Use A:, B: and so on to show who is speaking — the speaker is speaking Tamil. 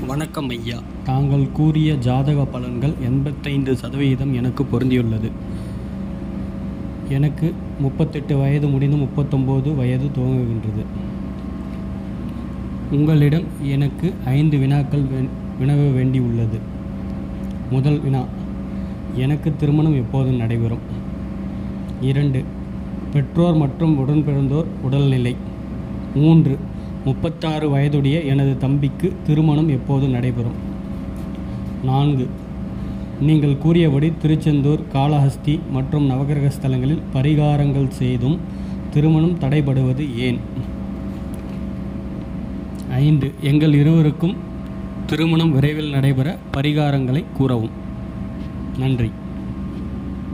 A: வணக்கம் ஐயா தாங்கள் கூறிய ஜாதக பலன்கள் எண்பத்தைந்து சதவிகிதம் எனக்கு பொருந்தியுள்ளது எனக்கு முப்பத்தெட்டு வயது முடிந்து முப்பத்தொம்போது வயது துவங்குகின்றது உங்களிடம் எனக்கு ஐந்து வினாக்கள் வே- வினவ வேண்டியுள்ளது முதல் வினா எனக்கு திருமணம் எப்போது நடைபெறும் இரண்டு பெற்றோர் மற்றும் உடன்பிறந்தோர் உடல்நிலை மூன்று முப்பத்தாறு வயதுடைய எனது தம்பிக்கு திருமணம் எப்போது நடைபெறும் நான்கு நீங்கள் கூறியபடி திருச்செந்தூர் காளஹஸ்தி மற்றும் நவகிரக ஸ்தலங்களில் பரிகாரங்கள் செய்தும் திருமணம் தடைபடுவது ஏன் ஐந்து எங்கள் இருவருக்கும் திருமணம் விரைவில் நடைபெற பரிகாரங்களை கூறவும் நன்றி